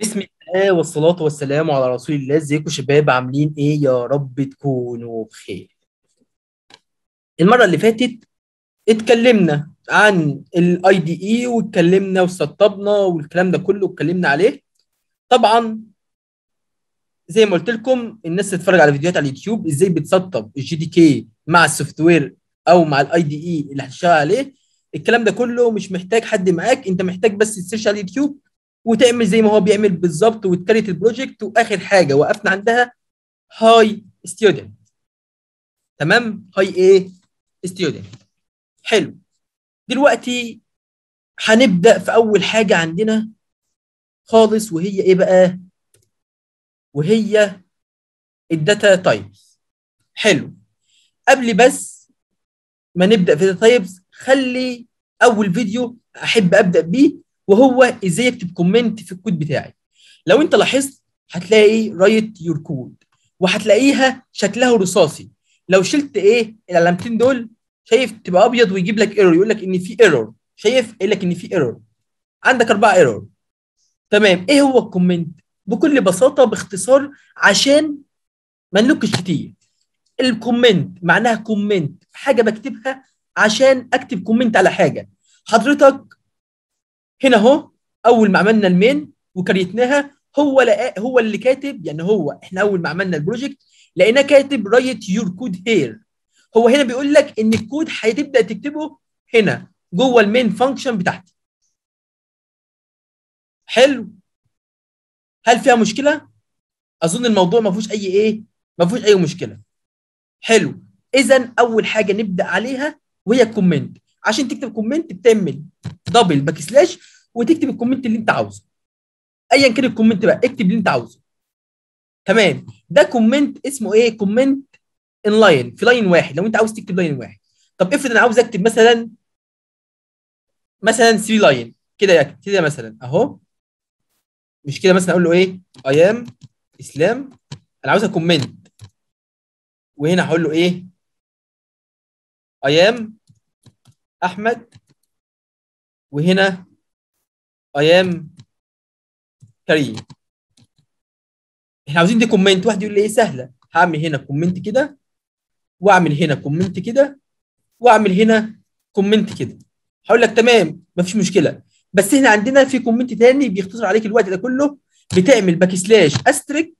بسم الله والصلاة والسلام على رسول الله ازيكم شباب عاملين ايه يا رب تكونوا بخير المرة اللي فاتت اتكلمنا عن الاي دي اي واتكلمنا وسطبنا والكلام ده كله اتكلمنا عليه طبعا زي ما قلت لكم الناس تتفرج على فيديوهات على اليوتيوب ازاي بتسطب الجي دي كي مع السوفت وير او مع الاي دي اي اللي هتشتغل عليه الكلام ده كله مش محتاج حد معاك انت محتاج بس تسيرش على اليوتيوب وتعمل زي ما هو بيعمل بالظبط وتكريت البروجكت واخر حاجه وقفنا عندها هاي ستودنت تمام هاي ايه ستودنت حلو دلوقتي هنبدا في اول حاجه عندنا خالص وهي ايه بقى وهي الداتا تايبس حلو قبل بس ما نبدا في الداتا تايبس خلي اول فيديو احب ابدا بيه وهو ازاي اكتب كومنت في الكود بتاعي لو انت لاحظت هتلاقي رايت يور كود وهتلاقيها شكلها رصاصي لو شلت ايه العلامتين دول شايف تبقى ابيض ويجيب لك ايرور يقول لك ان في ايرور شايف يقول لك ان في ايرور عندك اربعه ايرور تمام ايه هو الكومنت بكل بساطه باختصار عشان ما نلوكش كتير الكومنت معناها كومنت حاجه بكتبها عشان اكتب كومنت على حاجه حضرتك هنا اهو اول ما عملنا المين وكريتناها هو لقى هو اللي كاتب يعني هو احنا اول ما عملنا البروجكت لقيناه كاتب رايت يور كود هير هو هنا بيقول لك ان الكود هتبدا تكتبه هنا جوه المين فانكشن بتاعتي حلو هل فيها مشكله اظن الموضوع ما فيهوش اي ايه ما فيهوش اي مشكله حلو اذا اول حاجه نبدا عليها وهي الكومنت عشان تكتب كومنت بتعمل دبل باك سلاش وتكتب الكومنت اللي انت عاوزه ايا كان الكومنت بقى اكتب اللي انت عاوزه تمام ده كومنت اسمه ايه كومنت ان لاين في لاين واحد لو انت عاوز تكتب لاين واحد طب افرض انا عاوز اكتب مثلا مثلا 3 لاين كده كده مثلا اهو مش كده مثلا اقول له ايه اي ام اسلام انا عاوزها كومنت وهنا هقول له ايه اي ام احمد وهنا اي ام كريم احنا عاوزين دي كومنت واحد يقول لي ايه سهله هعمل هنا كومنت كده واعمل هنا كومنت كده واعمل هنا كومنت كده هقول لك تمام مفيش مشكله بس احنا عندنا في كومنت تاني بيختصر عليك الوقت ده كله بتعمل باك سلاش استريك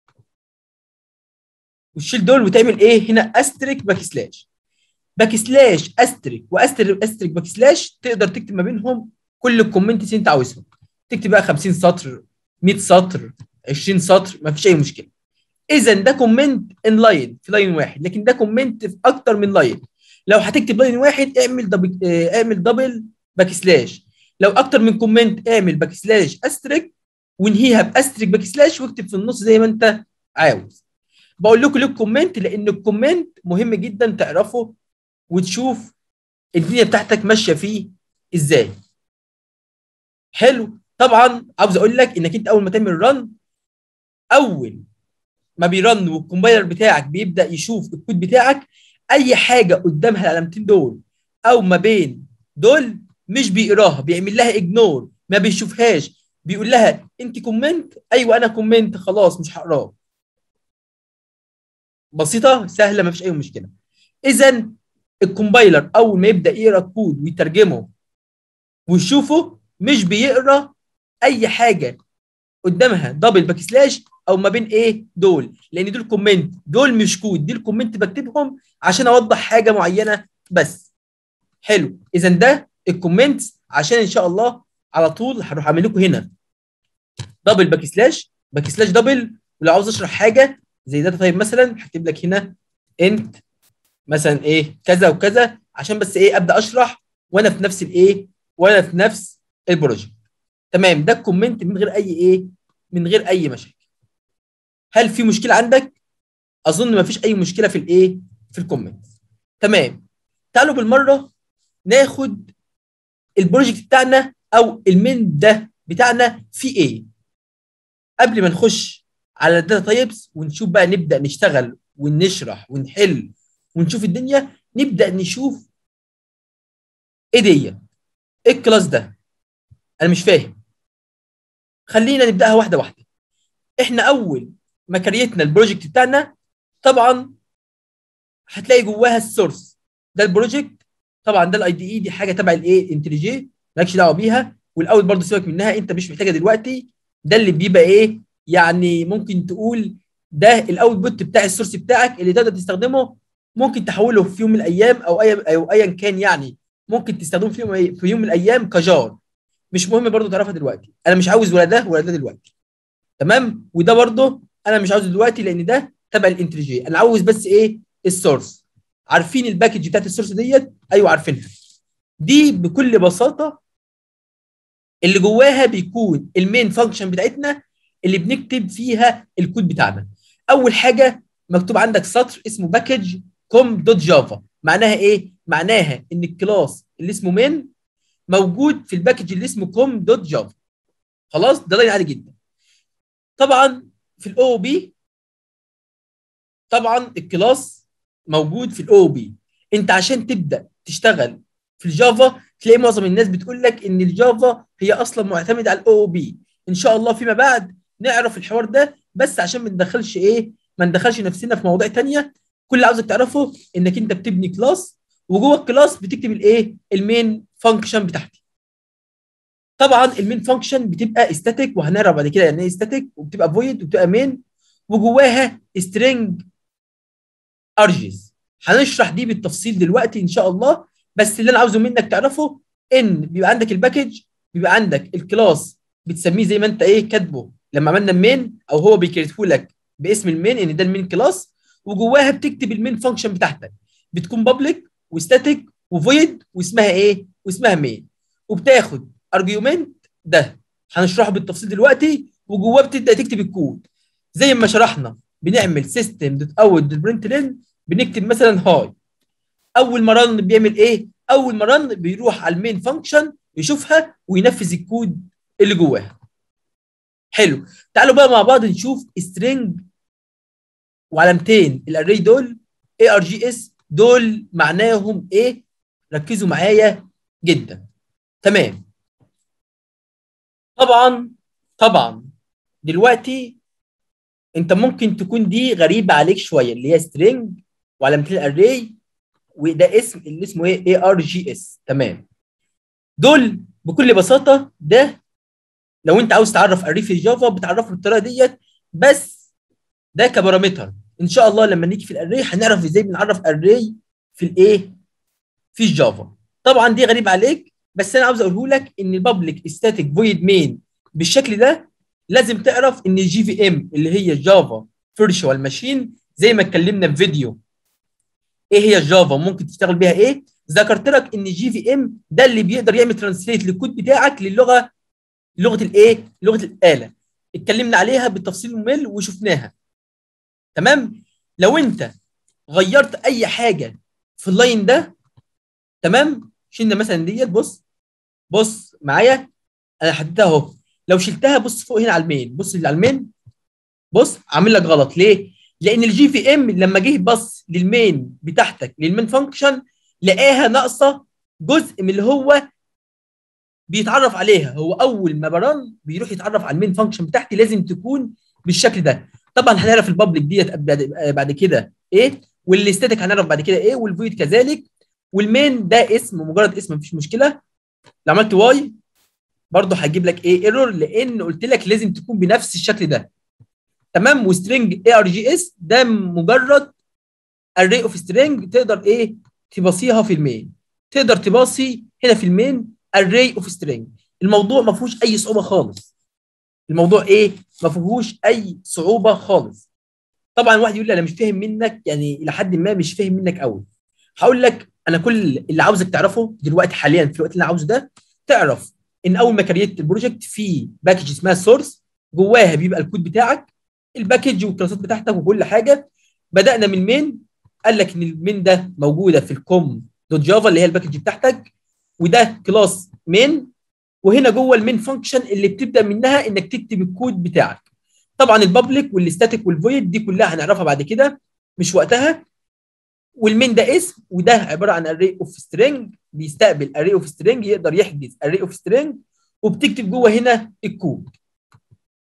وتشيل دول وتعمل ايه هنا استريك باك سلاش باك سلاش استريك واستريك استريك باك سلاش تقدر تكتب ما بينهم كل الكومنتس اللي انت عاوزهم تكتب بقى 50 سطر 100 سطر 20 سطر ما فيش اي مشكله اذا ده كومنت ان لاين في لاين واحد لكن ده كومنت في اكتر من لاين لو هتكتب لاين واحد اعمل دبل اه اعمل دبل باك سلاش لو اكتر من كومنت اعمل باك سلاش استريك وانهيها باستريك باك سلاش واكتب في النص زي ما انت عاوز بقول لكم ليه الكومنت لان الكومنت مهم جدا تعرفه وتشوف الدنيا بتاعتك ماشيه فيه ازاي حلو طبعا عاوز اقول لك انك انت اول ما تعمل رن اول ما بيرن والكومبايلر بتاعك بيبدا يشوف الكود بتاعك اي حاجه قدامها العلامتين دول او ما بين دول مش بيقراها بيعمل لها اجنور ما بيشوفهاش بيقول لها انت كومنت ايوه انا كومنت خلاص مش هقراه بسيطه سهله ما فيش اي مشكله اذا الكومبايلر اول ما يبدا يقرا الكود ويترجمه ويشوفه مش بيقرا اي حاجه قدامها دبل باك سلاش او ما بين ايه دول لان دول كومنت دول مش كود دي الكومنت بكتبهم عشان اوضح حاجه معينه بس حلو اذا ده الكومنتس عشان ان شاء الله على طول هروح اعمل لكم هنا دبل باك سلاش باك سلاش دبل ولو عاوز اشرح حاجه زي داتا تايب مثلا هكتب لك هنا انت مثلا ايه كذا وكذا عشان بس ايه ابدا اشرح وانا في نفس الايه وانا في نفس البروجكت تمام ده الكومنت من غير اي ايه من غير اي مشاكل هل في مشكله عندك اظن ما فيش اي مشكله في الايه في الكومنت تمام تعالوا بالمره ناخد البروجكت بتاعنا او المين ده بتاعنا فيه ايه قبل ما نخش على الداتا تايبس ونشوف بقى نبدا نشتغل ونشرح ونحل ونشوف الدنيا نبدا نشوف ايه دي ايه الكلاس ده انا مش فاهم خلينا نبداها واحده واحده احنا اول ما كريتنا البروجكت بتاعنا طبعا هتلاقي جواها السورس ده البروجكت طبعا ده الاي دي اي دي حاجه تبع الايه انتليجي مالكش دعوه بيها والاول برضه سيبك منها انت مش محتاجها دلوقتي ده اللي بيبقى ايه يعني ممكن تقول ده الاوت بوت بتاع السورس بتاعك اللي تقدر تستخدمه ممكن تحوله في يوم من الايام او اي او ايا كان يعني ممكن تستخدمه في يوم في يوم من الايام كجار مش مهم برضه تعرفها دلوقتي انا مش عاوز ولا ده ولا ده دلوقتي تمام وده برضه انا مش عاوزه دلوقتي لان ده تبع الانترجي انا عاوز بس ايه السورس عارفين الباكج بتاعت السورس ديت ايوه عارفينها دي بكل بساطه اللي جواها بيكون المين فانكشن بتاعتنا اللي بنكتب فيها الكود بتاعنا اول حاجه مكتوب عندك سطر اسمه باكج كوم دوت جافا معناها ايه معناها ان الكلاس اللي اسمه مين موجود في الباكج اللي اسمه كوم دوت جافا خلاص ده لاين عادي جدا طبعا في الاو بي طبعا الكلاس موجود في الاو بي انت عشان تبدا تشتغل في الجافا تلاقي معظم الناس بتقول لك ان الجافا هي اصلا معتمده على الاو بي ان شاء الله فيما بعد نعرف الحوار ده بس عشان ما ندخلش ايه ما ندخلش نفسنا في مواضيع تانية كل اللي عاوزك تعرفه انك انت بتبني كلاس وجوه الكلاس بتكتب الايه المين فانكشن بتاعتي طبعا المين فانكشن بتبقى ستاتيك وهنعرف بعد كده يعني ايه ستاتيك وبتبقى فويد وبتبقى مين وجواها سترينج ارجز هنشرح دي بالتفصيل دلوقتي ان شاء الله بس اللي انا عاوزه منك تعرفه ان بيبقى عندك الباكج بيبقى عندك الكلاس بتسميه زي ما انت ايه كاتبه لما عملنا المين او هو بيكريته لك باسم المين ان ده المين كلاس وجواها بتكتب المين فانكشن بتاعتك بتكون بابليك وستاتيك وفويد واسمها ايه واسمها مين وبتاخد ارجيومنت ده هنشرحه بالتفصيل دلوقتي وجواه بتبدا تكتب الكود زي ما شرحنا بنعمل سيستم دوت اوت دوت برنت لين بنكتب مثلا هاي اول ما رن بيعمل ايه اول ما رن بيروح على المين فانكشن يشوفها وينفذ الكود اللي جواها حلو تعالوا بقى مع بعض نشوف سترينج وعلامتين الاري دول اي ار جي اس دول معناهم ايه ركزوا معايا جدا تمام طبعا طبعا دلوقتي انت ممكن تكون دي غريبه عليك شويه اللي هي سترينج وعلامتين الاري وده اسم اللي اسمه ايه اي ار جي اس تمام دول بكل بساطه ده لو انت عاوز تعرف اري في جافا بتعرفه بالطريقه ديت بس ده كبارامتر ان شاء الله لما نيجي في الاري هنعرف ازاي بنعرف اري في الايه في الجافا طبعا دي غريب عليك بس انا عاوز اقوله لك ان البابليك ستاتيك فويد مين بالشكل ده لازم تعرف ان الجي في ام اللي هي جافا فيرتشوال ماشين زي ما اتكلمنا في فيديو ايه هي الجافا ممكن تشتغل بيها ايه ذكرت لك ان جي في ام ده اللي بيقدر يعمل ترانسليت للكود بتاعك للغه لغه الايه لغه الاله اتكلمنا عليها بالتفصيل ممل وشفناها تمام لو انت غيرت اي حاجه في اللاين ده تمام شلنا مثلا ديت بص بص معايا انا حددتها اهو لو شلتها بص فوق هنا على المين بص اللي على المين بص عامل لك غلط ليه لان الجي في ام لما جه بص للمين بتاعتك للمين فانكشن لقاها ناقصه جزء من اللي هو بيتعرف عليها هو اول ما برن بيروح يتعرف على المين فانكشن بتاعتي لازم تكون بالشكل ده طبعا هنعرف البابليك ديت بعد كده ايه والاستاتيك هنعرف بعد كده ايه والفويد كذلك والمين ده اسم مجرد اسم مفيش مشكله لو عملت واي برضه هجيب لك ايه ايرور لان قلت لك لازم تكون بنفس الشكل ده تمام وسترنج اي ار جي اس ده مجرد اري اوف سترنج تقدر ايه تباصيها في المين تقدر تباصي هنا في المين اري اوف سترنج الموضوع ما فيهوش اي صعوبه خالص الموضوع ايه ما فيهوش اي صعوبه خالص طبعا واحد يقول لي انا مش فاهم منك يعني الى حد ما مش فاهم منك قوي هقول لك انا كل اللي عاوزك تعرفه دلوقتي حاليا في الوقت اللي انا عاوزه ده تعرف ان اول ما كريت البروجكت في باكج اسمها سورس جواها بيبقى الكود بتاعك الباكج والكلاسات بتاعتك وكل حاجه بدانا من المين قال لك ان المين ده موجوده في الكوم دوت جافا اللي هي الباكج بتاعتك وده كلاس مين وهنا جوه المين فانكشن اللي بتبدا منها انك تكتب الكود بتاعك طبعا البابليك والستاتيك والفويد دي كلها هنعرفها بعد كده مش وقتها والمين ده اسم وده عباره عن اري اوف سترينج بيستقبل اري اوف سترينج يقدر يحجز اري اوف سترينج وبتكتب جوه هنا الكود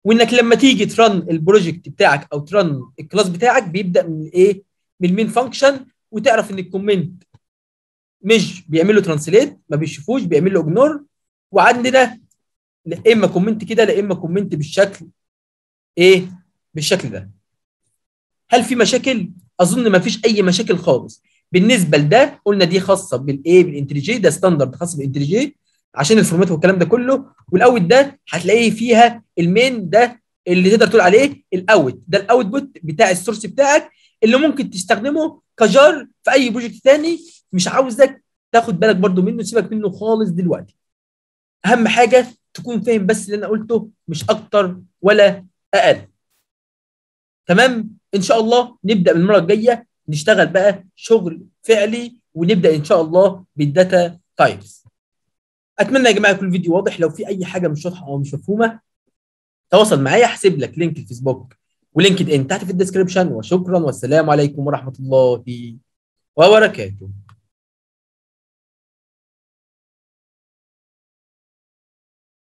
وانك لما تيجي ترن البروجكت بتاعك او ترن الكلاس بتاعك بيبدا من ايه من المين فانكشن وتعرف ان الكومنت مش بيعمل له ترانسليت ما بيشوفوش بيعمل له اجنور وعندنا لا اما كومنت كده لا اما كومنت بالشكل ايه بالشكل ده هل في مشاكل اظن ما فيش اي مشاكل خالص بالنسبه لده قلنا دي خاصه بالايه بالانتريجي ده ستاندرد خاص بالانتريجي عشان الفورمات والكلام ده كله والاوت ده هتلاقيه فيها المين ده اللي تقدر تقول عليه الاوت ده الاوت بوت بتاع السورس بتاعك اللي ممكن تستخدمه كجار في اي بروجكت تاني مش عاوزك تاخد بالك برضو منه سيبك منه خالص دلوقتي اهم حاجه تكون فاهم بس اللي انا قلته مش اكتر ولا اقل تمام ان شاء الله نبدا من المره الجايه نشتغل بقى شغل فعلي ونبدا ان شاء الله بالداتا تايبس اتمنى يا جماعه يكون الفيديو واضح لو في اي حاجه مش واضحه او مش مفهومه تواصل معايا هسيب لك لينك الفيسبوك ولينكد ان تحت في الديسكربشن وشكرا والسلام عليكم ورحمه الله وبركاته